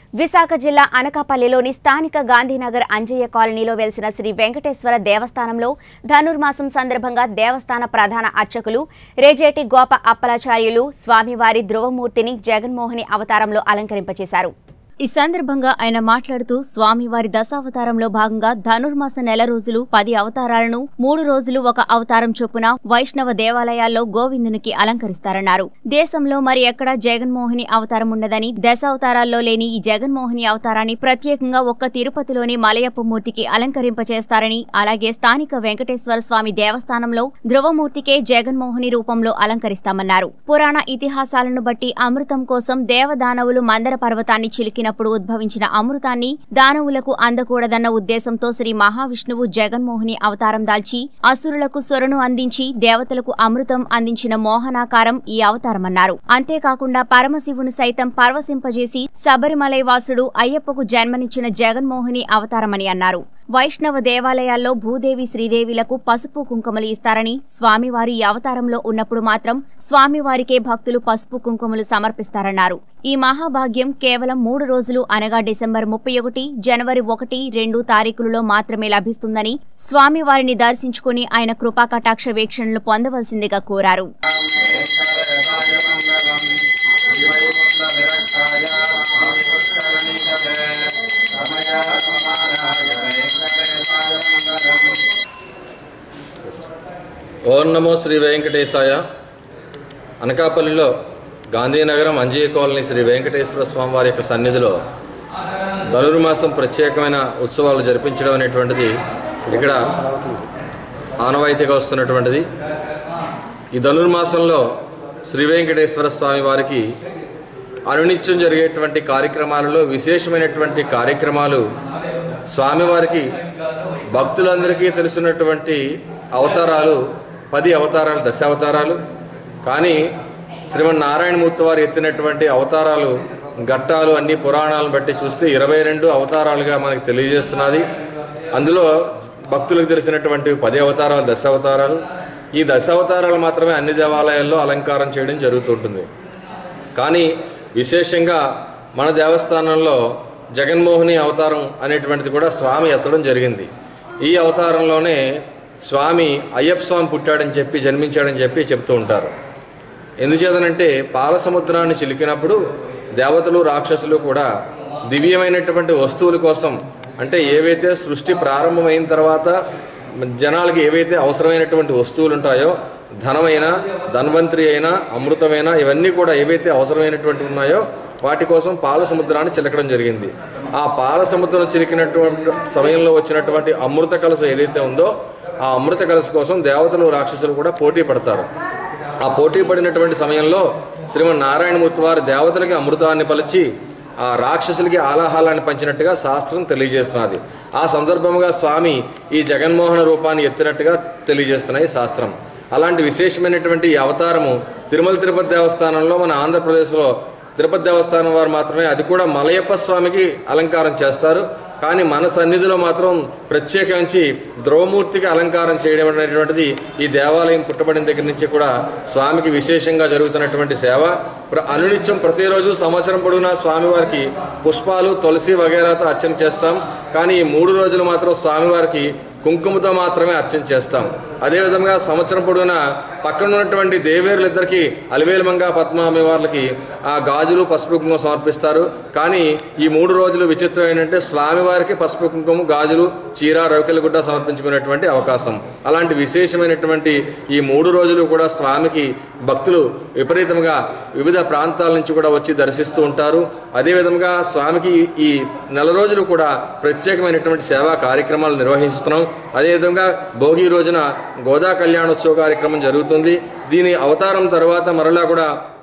విశాఖ జిల్లా అనకాపల్లిలోని స్థానిక గాంధీనగర్ అంజయ్య కాలనీలో వెలిసిన శ్రీ వెంకటేశ్వర దేవస్థానంలో ధనుర్మాసం సందర్భంగా దేవస్థాన ప్రధాన అర్చకులు రేజేటి గోప అప్పలాచార్యులు స్వామివారి ధ్రువమూర్తిని జగన్మోహిని అవతారంలో అలంకరింపచేశారు ఈ సందర్భంగా ఆయన మాట్లాడుతూ స్వామివారి దశావతారంలో భాగంగా ధనుర్మాస నెల రోజులు పది అవతారాలను మూడు రోజులు ఒక అవతారం చొప్పున వైష్ణవ దేవాలయాల్లో గోవిందునికి అలంకరిస్తారన్నారు దేశంలో మరి ఎక్కడా జగన్మోహిని అవతారం ఉండదని దశావతారాల్లో లేని ఈ జగన్మోహిని అవతారాన్ని ప్రత్యేకంగా ఒక్క తిరుపతిలోని మలయప్ప మూర్తికి అలంకరింపచేస్తారని అలాగే స్థానిక వెంకటేశ్వర స్వామి దేవస్థానంలో ధ్రువమూర్తికే జగన్మోహిని రూపంలో అలంకరిస్తామన్నారు పురాణ ఇతిహాసాలను బట్టి అమృతం కోసం దేవదానవులు మందర పర్వతాన్ని చిలికినప్పుడు ఉద్భవించిన అమృతాన్ని దానవులకు అందకూడదన్న ఉద్దేశంతో శ్రీ మహావిష్ణువు జగన్మోహిని అవతారం దాల్చి అసురులకు సొరను అందించి దేవతలకు అమృతం అందించిన మోహనాకారం ఈ అవతారమన్నారు అంతేకాకుండా పరమశివుని సైతం పరవశింపజేసి శబరిమలై వాసుడు అయ్యప్పకు జన్మనిచ్చిన జగన్మోహిని అవతారమని అన్నారు వైష్ణవ దేవాలయాల్లో భూదేవి శ్రీదేవిలకు పసుపు కుంకుమలు ఇస్తారని స్వామివారి ఈ అవతారంలో ఉన్నప్పుడు మాత్రం స్వామివారికే భక్తులు పసుపు కుంకుమలు సమర్పిస్తారన్నారు ఈ మహాభాగ్యం కేవలం మూడు రోజులు అనగా డిసెంబర్ ముప్పై ఒకటి జనవరి ఒకటి రెండు తారీఖులలో మాత్రమే లభిస్తుందని స్వామివారిని దర్శించుకుని ఆయన కృపా కటాక్ష వీక్షణలు పొందవలసిందిగా కోరారు ఓం నమో శ్రీ వెంకటేశాయ అనకాపల్లిలో గాంధీనగరం అంజయ్య కాలనీ శ్రీ వెంకటేశ్వర స్వామి వారి యొక్క సన్నిధిలో ధనుర్మాసం ప్రత్యేకమైన ఉత్సవాలు జరిపించడం అనేటువంటిది ఇక్కడ ఆనవాయితీగా వస్తున్నటువంటిది ఈ ధనుర్మాసంలో శ్రీ వెంకటేశ్వర స్వామి వారికి అనునిత్యం జరిగేటువంటి కార్యక్రమాలలో విశేషమైనటువంటి కార్యక్రమాలు స్వామివారికి భక్తులందరికీ తెలిసినటువంటి అవతారాలు పది అవతారాలు దశావతారాలు కానీ శ్రీమన్నారాయణమూర్తి వారు ఎత్తినటువంటి అవతారాలు ఘట్టాలు అన్ని పురాణాలను బట్టి చూస్తే ఇరవై రెండు అవతారాలుగా మనకు తెలియజేస్తున్నది అందులో భక్తులకు తెలిసినటువంటి పది అవతారాలు దశావతారాలు ఈ దశావతారాలు మాత్రమే అన్ని దేవాలయాల్లో అలంకారం చేయడం జరుగుతుంటుంది కానీ విశేషంగా మన దేవస్థానంలో జగన్మోహిని అవతారం అనేటువంటిది కూడా స్వామి ఎత్తడం జరిగింది ఈ అవతారంలోనే స్వామి అయ్యప్ప స్వామి పుట్టాడని చెప్పి జన్మించాడని చెప్పి చెప్తూ ఉంటారు ఎందుచేతనంటే పాల సముద్రాన్ని చిలికినప్పుడు దేవతలు రాక్షసులు కూడా దివ్యమైనటువంటి వస్తువుల కోసం అంటే ఏవైతే సృష్టి ప్రారంభమైన తర్వాత జనాలకి ఏవైతే అవసరమైనటువంటి వస్తువులు ఉంటాయో ధనమైన ధన్వంతరి అయినా అమృతమైన ఇవన్నీ కూడా ఏవైతే అవసరమైనటువంటి ఉన్నాయో వాటి కోసం పాల సముద్రాన్ని చిలకడం జరిగింది ఆ పాల సముద్రం చిలికినటువంటి సమయంలో వచ్చినటువంటి అమృత కలస ఏదైతే ఉందో ఆ అమృత కలస కోసం దేవతలు రాక్షసులు కూడా పోటీ పడతారు ఆ పోటీ పడినటువంటి సమయంలో శ్రీమన్ నారాయణమూర్తి వారు దేవతలకి అమృతాన్ని పలిచి ఆ రాక్షసులకి ఆలాహాలాన్ని పంచినట్టుగా శాస్త్రం తెలియజేస్తున్నది ఆ సందర్భముగా స్వామి ఈ జగన్మోహన రూపాన్ని ఎత్తినట్టుగా తెలియజేస్తున్నాయి శాస్త్రం అలాంటి విశేషమైనటువంటి ఈ అవతారము తిరుమల తిరుపతి దేవస్థానంలో మన ఆంధ్రప్రదేశ్లో తిరుపతి దేవస్థానం వారు మాత్రమే అది కూడా మలయప్ప స్వామికి అలంకారం చేస్తారు కానీ మన సన్నిధిలో మాత్రం ప్రత్యేకించి ద్రవమూర్తికి అలంకారం చేయడం అనేటువంటిది ఈ దేవాలయం పుట్టబడిన దగ్గర నుంచి కూడా స్వామికి విశేషంగా జరుగుతున్నటువంటి సేవ ప్ర- అనునిత్యం ప్రతిరోజు సంవత్సరం పొడవునా స్వామివారికి పుష్పాలు తులసి వగేరాతో అర్చన చేస్తాం కానీ ఈ మూడు రోజులు మాత్రం స్వామివారికి కుంకుమతో మాత్రమే అర్చన చేస్తాం అదేవిధంగా సంవత్సరం పొడవునా పక్కన ఉన్నటువంటి దేవేరులిద్దరికి అలివేలమంగ పద్మామి వాళ్ళకి ఆ గాజులు పసుపు కుంకుమ సమర్పిస్తారు కానీ ఈ మూడు రోజులు విచిత్రం ఏంటంటే స్వామివారికి పసుపు కుంకుమ గాజులు చీర రవికెల గుడ్డ సమర్పించుకునేటువంటి అవకాశం అలాంటి విశేషమైనటువంటి ఈ మూడు రోజులు కూడా స్వామికి భక్తులు విపరీతంగా వివిధ ప్రాంతాల నుంచి కూడా వచ్చి దర్శిస్తూ ఉంటారు అదేవిధంగా స్వామికి ఈ నెల రోజులు కూడా ప్రత్యేకమైనటువంటి సేవా కార్యక్రమాలు నిర్వహిస్తున్నాం అదేవిధంగా భోగి రోజున గోదా కళ్యాణోత్సవ కార్యక్రమం జరుగుతుంది దీని అవతారం తర్వాత మరలా కూడా